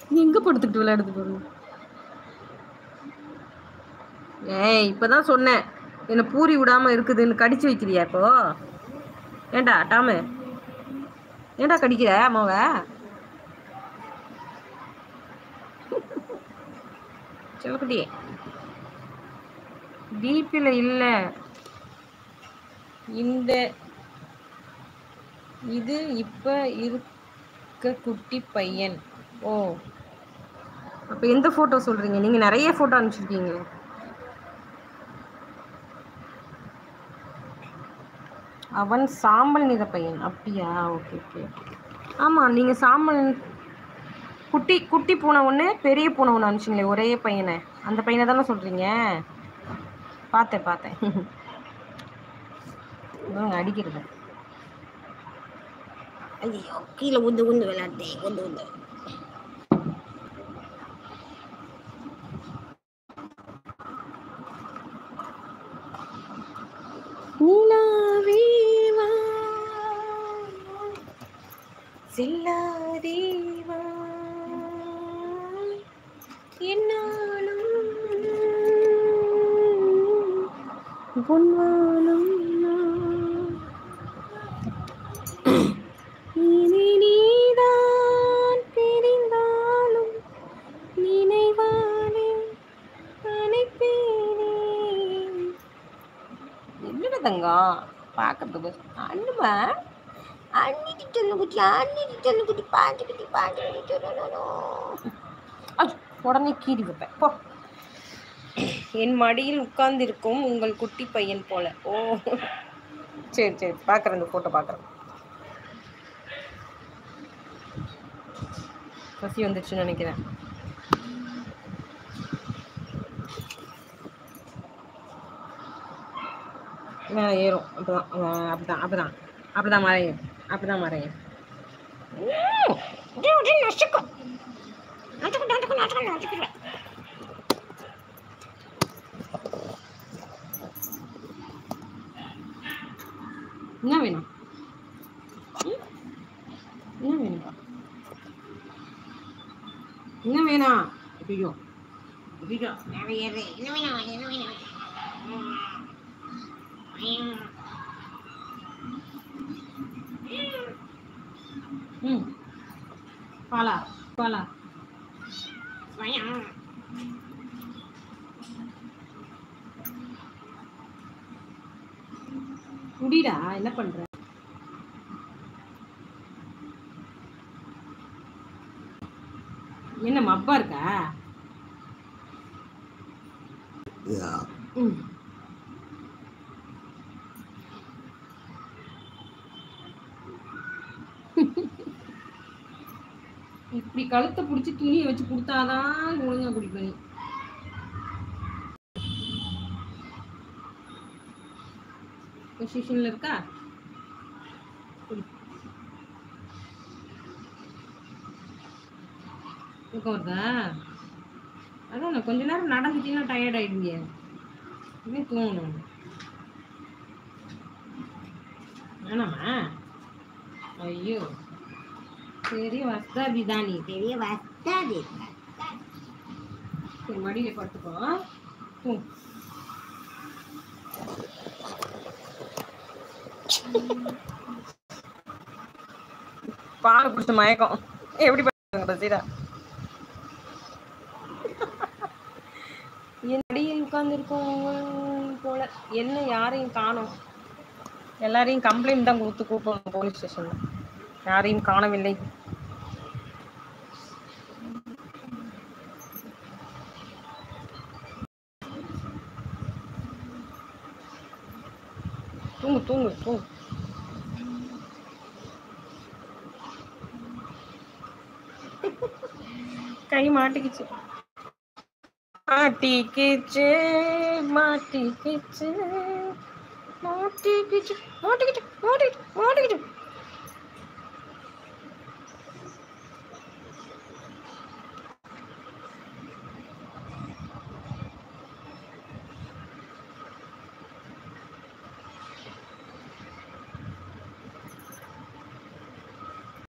நீ எங்க படுத்துக்கிட்டு விளையாடுது பாரு ஏய் இப்பதான் சொன்னேன் என்ன பூரி விடாம இருக்குதுன்னு கடிச்சு வைக்கிறியா இப்போ ஏண்டா டாமு ஏண்டா கடிக்கிற அம்மாவை செல்லக்குட்டி டிபியில் இல்லை இந்த இது இப்போ இருக்க குட்டி பையன் ஓ அப்போ எந்த ஃபோட்டோ சொல்கிறீங்க நீங்கள் நிறைய ஃபோட்டோ அனுப்பிச்சிருக்கீங்க அவன் சாம்பல் நிற பையன் அப்படியா ஓகே ஓகே ஆமாம் நீங்கள் சாம்பல் குட்டி குட்டி பூனை ஒன்று பெரிய பூனை ஒன்று அனுப்பிச்சிங்களே ஒரே பையனை அந்த பையனை தானே சொல்கிறீங்க பார்த்தேன் பார்த்தேன் இவங்க அடிக்கிறது ஐயோ கீழே உந்து உந்து விளையாட்டேன் உந்து உந்து நிலாவே வா, செல்லாதே வா, என்னாலும் பொன்வானம் நான். இனி நீதான் பிரிந்தாலும் நினைவாலே அணைப்பேனே என்னடா தங்கம் பார்க்கறதுக்கு அண்ணுமா அன்னிக்கு சொல்லு குட்டி அன்னிக்கு சொல்லு குட்டி பாஞ்சு குட்டி பாஞ்சு குட்டி சொல்லணும் உடனே கீறி வைப்பேன் போ என் மடியில் உட்கார்ந்திருக்கும் உங்கள் குட்டி பையன் போல ஓ சரி சரி பார்க்குறேன் இந்த ஃபோட்டோ பார்க்குறேன் பசி வந்துருச்சுன்னு நினைக்கிறேன் மேலே ஏறும் அப்படிதான் அஹ் அப்படிதான் அப்படிதான் அப்படிதான் மரம் ஏறும் அப்படிதான் மரம் ஏறும் என்ன வேணும் ம்? என்ன வேணும்பா என்ன வேணாம் ஐயோ ஐயோ மேலே ஏறு என்ன வேணும் என்ன வேணும் ம் பாலா பாலா குடிடா என்ன பண்ற என்ன மப்பா இருக்கா ம் இப்படி கழுத்தை பிடிச்சி துணியை வச்சு கொடுத்தாதான் ஒழுங்கா குடிப்பேன் நீ பொசிஷன்ல இருக்கா குடி. தூக்கம் வருதா அதான் நான் கொஞ்ச நேரம் நடந்துட்டீங்கன்னா டயர்ட் ஆயிடுங்க இன்னும் தூங்கணும் வேணாமா ஐயோ பெரிய வஸ்தாபி தான் நீ பெரிய வஸ்தாபி சரி மடியில படுத்துக்கோ தூ பால் குடிச்ச மயக்கம் எப்படி பண்ணுங்க ரசீதா என் அடியில் உட்கார்ந்துருக்கோம் போல என்ன யாரையும் காணோம் எல்லாரையும் கம்ப்ளைண்ட் தான் கொடுத்து கூப்பிடணும் போலீஸ் ஸ்டேஷன்ல யாரையும் காணவில்லை தூங்கு தூங்கு தூங்கு கை மாட்டிக்கிச்சு மாட்டிக்கிச்சு மாட்டிக்கிச்சு மாட்டிக்கிச்சு மாட்டிக்கிச்சு மாட்டிக்கிச்சு மாட்டிக்கிச்சு